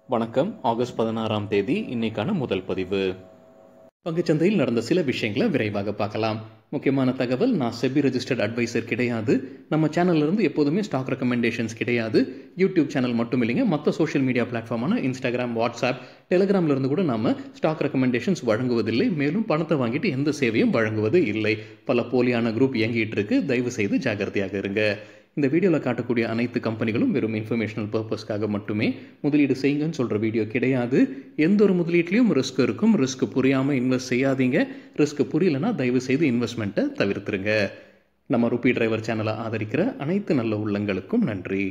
வணக்கம் ஆகஸ்ட் பதினாறாம் தேதி இன்னைக்கான முதல் பதிவு பங்குச்சந்தையில் நடந்த சில விஷயங்களை விரைவாக பார்க்கலாம் முக்கியமான தகவல் நான் செபி ரெஜிஸ்டர்ட் அட்வைசர் கிடையாது நம்ம சேனல்ல இருந்து எப்போதுமே ஸ்டாக் ரெக்கமெண்டேஷன்ஸ் கிடையாது யூடியூப் சேனல் மட்டும் இல்லைங்க மற்ற சோஷியல் மீடியா பிளாட்ஃபார்மான இன்ஸ்டாகிராம் வாட்ஸ்அப் டெலிகிராம்ல இருந்து கூட நாம ஸ்டாக் ரெக்கமெண்டேஷன்ஸ் வழங்குவதில்லை மேலும் பணத்தை வாங்கிட்டு எந்த சேவையும் வழங்குவது இல்லை பல போலியான குரூப் இயங்கிட்டு இருக்கு தயவு செய்து ஜாகிரதையாக இருங்க இந்த வீடியோவில் காட்டக்கூடிய அனைத்து கம்பெனிகளும் வெறும் இன்ஃபர்மேஷனல் பர்பஸ்க்காக மட்டுமே முதலீடு செய்யுங்கன்னு சொல்கிற வீடியோ கிடையாது எந்த ஒரு முதலீட்லையும் ரிஸ்க் இருக்கும் ரிஸ்க் புரியாமல் இன்வெஸ்ட் செய்யாதீங்க ரிஸ்க் புரியலனா தயவு செய்து இன்வெஸ்ட்மெண்ட்டை தவிர்த்துருங்க நம்ம ருபி டிரைவர் சேனலை ஆதரிக்கிற அனைத்து நல்ல உள்ளங்களுக்கும் நன்றி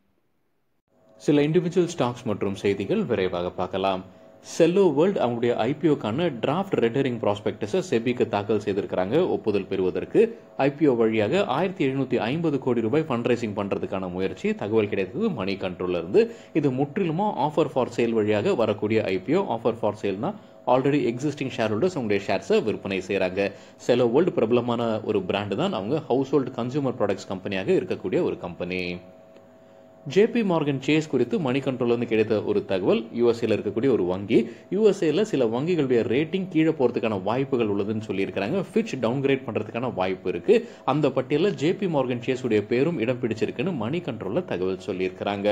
சில இண்டிவிஜுவல் ஸ்டாக்ஸ் மற்றும் செய்திகள் விரைவாக பார்க்கலாம் செல்லோ வேர்ல்ட் அவங்களுடைய ஐபிஓக்கான டிராஃப்ட் ரெண்டரிங் ப்ராஸ்பெக்டஸை செபிக்கு தாக்கல் செய்திருக்கிறாங்க ஒப்புதல் பெறுவதற்கு ஐபிஓ வழியாக ஆயிரத்தி எழுநூத்தி ஐம்பது கோடி ரூபாய் ஃபண்ட் ரைசிங் பண்றதுக்கான முயற்சி தகவல் கிடைத்தது மணி கண்ட்ரோல்ல இருந்து இது முற்றிலுமா ஆஃபர் ஃபார் சேல் வழியாக வரக்கூடிய ஐபிஓ ஆஃபர் ஃபார் சேல்னா ஆல்ரெடி எக்ஸிஸ்டிங் ஷேர் ஹோல்டர்ஸ் அவங்களுடைய ஷேர்ஸை விற்பனை செய்கிறாங்க செலோ வேர்ல்டு பிரபலமான ஒரு பிராண்டு தான் அவங்க ஹவுஸ் ஹோல்டு கன்சூமர் ப்ராடக்ட்ஸ் கம்பெனியாக இருக்கக்கூடிய ஒரு கம்பெனி ஜேபி மார்கன் சேஸ் குறித்து மணி கண்ட்ரோல் கிடைத்த ஒரு தகவல் யூஎஸ்ஏல இருக்கக்கூடிய ஒரு வங்கி யூஎஸ்ஏல சில வங்கிகளுடைய ரேட்டிங் கீழே போறதுக்கான வாய்ப்புகள் உள்ளதுன்னு சொல்லியிருக்காங்க ஃபிட்ச் டவுன்கிரேட் பண்றதுக்கான வாய்ப்பு இருக்கு அந்த பட்டியலில் ஜேபி மார்கன் சேஸ் உடைய பேரும் இடம் பிடிச்சிருக்குன்னு மணி கண்ட்ரோல்ல தகவல் சொல்லியிருக்கிறாங்க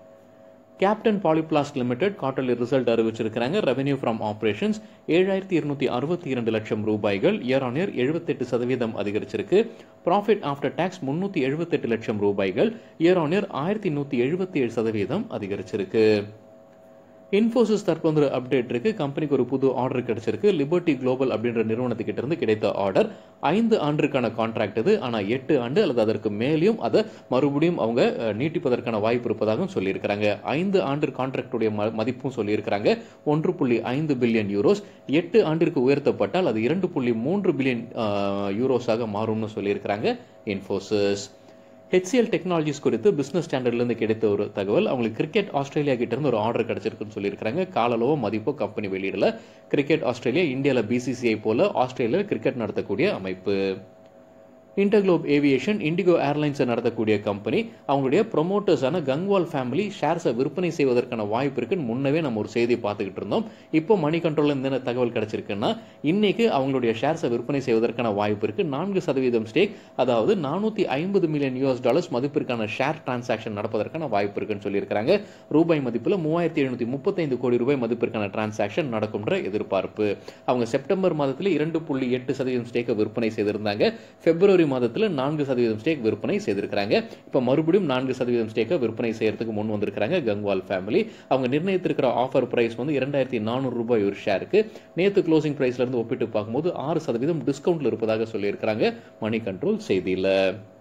captain polyplast limited quarterly result அறிவிச்சிருக்கிறாங்க ரெவென்யூ ஃப்ரம் ஆபரேஷன்ஸ் ஏழாயிரத்தி இருநூத்தி அறுபத்தி இரண்டு லட்சம் ரூபாய்கள் இயர் ஆன் இயர் எழுபத்தெட்டு சதவீதம் அதிகரிச்சிருக்கு ப்ராஃபிட் ஆஃப்டர் டாக்ஸ் முன்னூத்தி எழுபத்தெட்டு லட்சம் ரூபாய்கள் இயர் ஆன் இயர் ஆயிரத்தி நூத்தி எழுபத்தி ஏழு சதவீதம் அதிகரிச்சிருக்கு இன்ஃபோசிஸ் தற்போது அப்டேட் இருக்கு கம்பெனிக்கு ஒரு புது ஆர்டர் கிடைச்சிருக்கு லிபர்டி குளோபல் அப்படின்ற நிறுவனத்துக்கிட்ட இருந்து கிடைத்த ஆர்டர் ஐந்து ஆண்டுக்கான கான்ட்ராக்ட் இது ஆனால் எட்டு ஆண்டு அல்லது அதற்கு மேலேயும் அதை மறுபடியும் அவங்க நீட்டிப்பதற்கான வாய்ப்பு இருப்பதாகவும் சொல்லியிருக்கிறாங்க ஐந்து ஆண்டு கான்ட்ராக்டுடைய மதிப்பும் சொல்லியிருக்கிறாங்க ஒன்று புள்ளி ஐந்து பில்லியன் யூரோஸ் எட்டு ஆண்டிற்கு உயர்த்தப்பட்டால் அது இரண்டு புள்ளி மூன்று பில்லியன் யூரோஸாக மாறும்னு சொல்லியிருக்கிறாங்க இன்ஃபோசிஸ் ஹெச்சிஎல் டெக்னாலஜிஸ் குறித்து பிசினஸ் ஸ்டாண்டர்ட்லேருந்து கிடைத்த ஒரு தகவல் அவங்களுக்கு கிரிக்கெட் ஆஸ்திரேலியா கிட்ட இருந்து ஒரு ஆர்டர் கிடைச்சிருக்குன்னு சொல்லியிருக்காங்க காலளவோ மதிப்போ கம்பெனி வெளியிடல கிரிக்கெட் ஆஸ்திரேலியா இந்தியாவில் பிசிசிஐ போல ஆஸ்திரேலியாவில் கிரிக்கெட் நடத்தக்கூடிய அமைப்பு இன்டர்குளோப் ஏவியேஷன் இண்டிகோ ஏர்லைன்ஸை நடத்தக்கூடிய கம்பெனி அவங்களுடைய ப்ரொமோட்டர்ஸான கங்வால் ஃபேமிலி ஷேர்ஸை விற்பனை செய்வதற்கான வாய்ப்பு இருக்குன்னு முன்னவே நம்ம ஒரு செய்தி பார்த்துக்கிட்டு இருந்தோம் இப்போ மணி கண்ட்ரோலில் என்ன தகவல் கிடைச்சிருக்குன்னா இன்னைக்கு அவங்களுடைய ஷேர்ஸை விற்பனை செய்வதற்கான வாய்ப்பு இருக்கு நான்கு சதவீதம் ஸ்டேக் அதாவது நானூற்றி ஐம்பது மில்லியன் யூஎஸ் டாலர்ஸ் மதிப்பிற்கான ஷேர் டிரான்சாக்ஷன் நடப்பதற்கான வாய்ப்பு இருக்குன்னு சொல்லியிருக்காங்க ரூபாய் மதிப்பில் மூவாயிரத்தி எழுநூத்தி முப்பத்தைந்து கோடி ரூபாய் மதிப்பிற்கான டிரான்சாக்ஷன் நடக்கும்ன்ற எதிர்பார்ப்பு அவங்க செப்டம்பர் மாதத்தில் இரண்டு புள்ளி எட்டு சதவீதம் ஸ்டேக்கை விற்பனை செய்திருந்தாங்க பிப்ரவரி பிப்ரவரி மாதத்தில் நான்கு சதவீதம் ஸ்டேக் விற்பனை செய்திருக்கிறாங்க இப்போ மறுபடியும் நான்கு சதவீதம் ஸ்டேக்கை விற்பனை செய்யறதுக்கு முன் வந்திருக்கிறாங்க கங்வால் ஃபேமிலி அவங்க நிர்ணயித்திருக்கிற ஆஃபர் பிரைஸ் வந்து இரண்டாயிரத்தி நானூறு ரூபாய் ஒரு ஷேருக்கு நேற்று க்ளோசிங் பிரைஸ்ல இருந்து ஒப்பிட்டு பார்க்கும்போது ஆறு சதவீதம் டிஸ்கவுண்ட்ல இருப்பதாக சொல்லியிருக்கிறாங்க மணி கண்ட்ரோல் செய்தியில்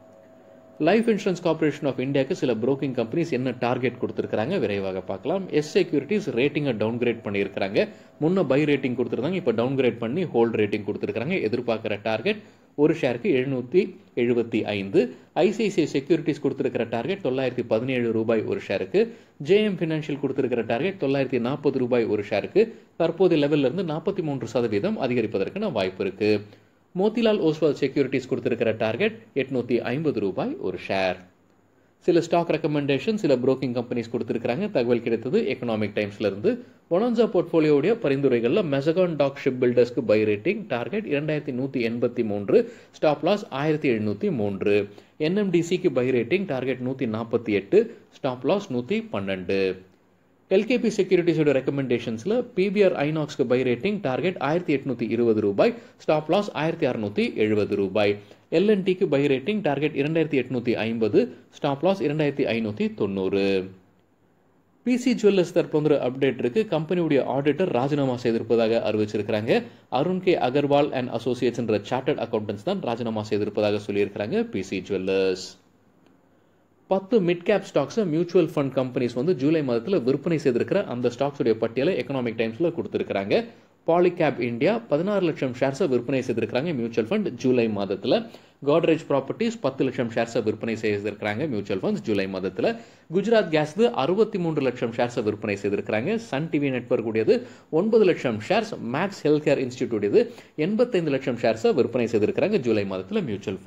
லைஃப் இன்சூரன்ஸ் கார்பரேஷன் ஆஃப் இந்தியாவுக்கு சில புரோக்கிங் கம்பெனிஸ் என்ன டார்கெட் கொடுத்துருக்காங்க விரைவாக பார்க்கலாம் எஸ் செக்யூரிட்டிஸ் ரேட்டிங்கை டவுன் கிரேட் பண்ணியிருக்காங்க முன்ன பை ரேட்டிங் கொடுத்துருந்தாங்க இப்போ டவுன் கிரேட் பண்ணி ஹோல்ட் ரேட்டிங் கொடுத்துருக்காங்க எதிர்பார்க்குற டார்கெட் ஒரு ஷேருக்கு எழுநூற்றி எழுபத்தி ஐந்து ஐசிஐசிஐ செக்யூரிட்டிஸ் கொடுத்துருக்கிற டார்கெட் தொள்ளாயிரத்தி பதினேழு ரூபாய் ஒரு ஷேருக்கு ஜேஎம் ஃபினான்ஷியல் கொடுத்துருக்கிற டார்கெட் தொள்ளாயிரத்தி நாற்பது ரூபாய் ஒரு ஷேருக்கு தற்போதைய லெவல்ல இருந்து நாற்பத்தி மூன்று சதவீதம் அதிகரிப்பதற்கான வாய்ப்பு இருக்கு மோத்திலால் ஓஸ்வால் செக்யூரிட்டிஸ் கொடுத்துருக்கிற டார்கெட் எட்நூத்தி ஐம்பது ரூபாய் ஒரு ஷேர் சில ஸ்டாக் ரெக்கமெண்டேஷன் சில புரோக்கிங் கம்பெனிஸ் கொடுத்துருக்காங்க தகவல் கிடைத்தது எக்கனாமிக் டைம்ஸ்ல இருந்து பொனன்சா போர்ட்ஃபோலியோடைய பரிந்துரைகளில் மெசகான் டாக் ஷிப் பில்டர்ஸ்க்கு பை ரேட்டிங் டார்கெட் இரண்டாயிரத்தி நூற்றி எண்பத்தி மூன்று ஸ்டாப் லாஸ் ஆயிரத்தி எழுநூற்றி மூன்று என்எம்டிசிக்கு பை ரேட்டிங் டார்கெட் நூற்றி நாற்பத்தி எட்டு ஸ்டாப் லாஸ் நூற்றி பன்னெண்டு எல்கேபி செக்யூரிட்டிஸோட ரெக்கமெண்டேஷன்ஸில் பிபிஆர் ஐநாக்ஸ்க்கு பை ரேட்டிங் டார்கெட் ஆயிரத்தி எட்நூத்தி இருபது ரூபாய் ஸ்டாப் லாஸ் ஆயிரத்தி அறுநூத்தி எழுபது ரூபாய் எல்என்டிக்கு பை ரேட்டிங் டார்கெட் இரண்டாயிரத்தி எட்நூத்தி ஐம்பது ஸ்டாப் லாஸ் இரண்டாயிரத்தி ஐநூத்தி தொண்ணூறு பிசி ஜுவல்லர்ஸ் தற்போது அப்டேட் இருக்கு கம்பெனியுடைய ஆடிட்டர் ராஜினாமா செய்திருப்பதாக அறிவிச்சிருக்கிறாங்க Arun K Agarwal and associates என்ற சார்ட்டர்ட் அக்கௌண்டன்ஸ் தான் ராஜினாமா செய்திருப்பதாக சொல்லியிருக்கிறாங்க பிசி ஜுவல்லர்ஸ் பத்து மிட் கேப் ஸ்டாக்ஸை மியூச்சுவல் ஃபண்ட் கம்பெனிஸ் வந்து ஜூலை மாதத்தில் விற்பனை செய்திருக்கிற அந்த ஸ்டாக்ஸுடைய பட்டியலை எக்கனாமிக் டைம்ஸில் கொடுத்துருக்காங்க பாலிகேப் இந்தியா பதினாறு லட்சம் ஷேர்ஸை விற்பனை செய்திருக்காங்க மியூச்சுவல் ஃபண்ட் ஜூலை மாதத்தில் காட்ரேஜ் ப்ராப்பர்ட்டிஸ் பத்து லட்சம் ஷேர்ஸை விற்பனை செய்திருக்காங்க மியூச்சுவல் ஃபண்ட்ஸ் ஜூலை மாதத்தில் குஜராத் கேஸ் அறுபத்தி மூன்று லட்சம் ஷேர்ஸை விற்பனை செய்திருக்காங்க சன் டிவி நெட்ஒர்க் உடையது ஒன்பது லட்சம் shares max health care institute இது எண்பத்தைந்து லட்சம் ஷேர்ஸை விற்பனை செய்திருக்காங்க ஜூலை மாதத்தில் மியூச்சுவல் ஃபண்ட்ஸ்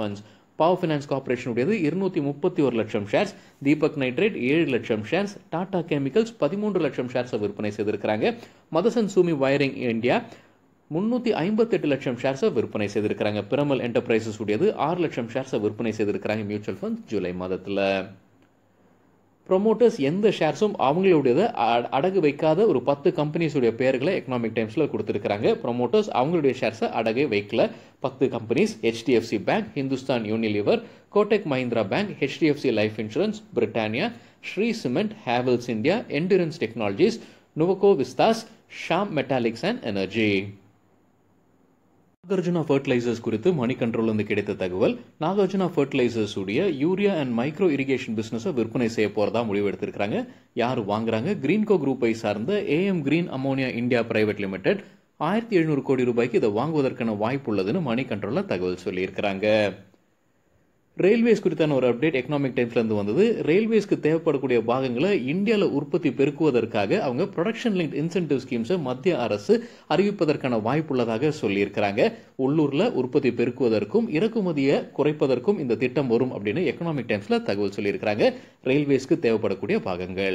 பவர் ஃபினான்ஸ் கார்பரேஷனுடையது இருநூத்தி முப்பத்தி ஒரு லட்சம் ஷேர்ஸ் தீபக் நைட்ரேட் ஏழு லட்சம் ஷேர்ஸ் டாடா கெமிக்கல்ஸ் பதிமூன்று லட்சம் ஷேர்ஸை விற்பனை செய்திருக்கிறாங்க மதசன் சூமி வயரிங் இந்தியா முன்னூற்றி ஐம்பத்தெட்டு லட்சம் ஷேர்ஸை விற்பனை செய்திருக்கிறாங்க பிரமல் என்டர்பிரைசஸ் உடையது ஆறு லட்சம் ஷேர்ஸை விற்பனை செய்திருக்கிறாங்க மியூச்சுவல் ஃபண்ட் ஜூலை மாதத்தில் ப்ரொமோட்டர்ஸ் எந்த ஷேர்ஸும் அவங்களுடையதை அடகு வைக்காத ஒரு பத்து கம்பெனிஸுடைய பெயர்களை எக்கனாமிக் டைம்ஸில் கொடுத்துருக்காங்க ப்ரொமோட்டர்ஸ் அவங்களுடைய ஷேர்ஸை அடகு வைக்கல பத்து companies HDFC bank Hindustan Unilever Kotak Mahindra bank HDFC life insurance Britannia Shree cement Havells India endurance technologies Nuvoco Vistas Shyam metallics and energy Nagarjuna fertilisers குறித்து மணி கண்ட்ரோல்லேருந்து கிடைத்த தகவல் நாகார்ஜுனா ஃபர்டிலைசர்ஸ் உடைய யூரியா அண்ட் மைக்ரோ இரிகேஷன் பிசினஸை விற்பனை செய்ய போறதா முடிவு எடுத்திருக்காங்க யார் வாங்குறாங்க கிரீன்கோ குரூப்பை சார்ந்த AM green ammonia India private limited ஆயிரத்தி எழுநூறு கோடி ரூபாய்க்கு இதை வாங்குவதற்கான வாய்ப்பு உள்ளதுன்னு மணி கண்ட்ரோலில் தகவல் சொல்லியிருக்கிறாங்க ரயில்வேஸ் குறித்தான ஒரு அப்டேட் எக்கனாமிக் டைம்ஸ்லேருந்து வந்தது ரயில்வேஸ்க்கு தேவைப்படக்கூடிய பாகங்களை இந்தியாவில் உற்பத்தி பெருக்குவதற்காக அவங்க ப்ரொடக்ஷன் லிங்க் இன்சென்டிவ் ஸ்கீம்ஸை மத்திய அரசு அறிவிப்பதற்கான வாய்ப்புள்ளதாக சொல்லியிருக்கிறாங்க உள்ளூரில் உற்பத்தி பெருக்குவதற்கும் இறக்குமதியை குறைப்பதற்கும் இந்த திட்டம் வரும் அப்படின்னு எக்கனாமிக் டைம்ஸில் தகவல் சொல்லியிருக்கிறாங்க ரயில்வேஸ்க்கு தேவைப்படக்கூடிய பாகங்கள்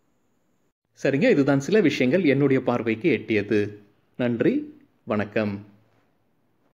சரிங்க இதுதான் சில விஷயங்கள் என்னுடைய பார்வைக்கு எட்டியது நன்றி வணக்கம்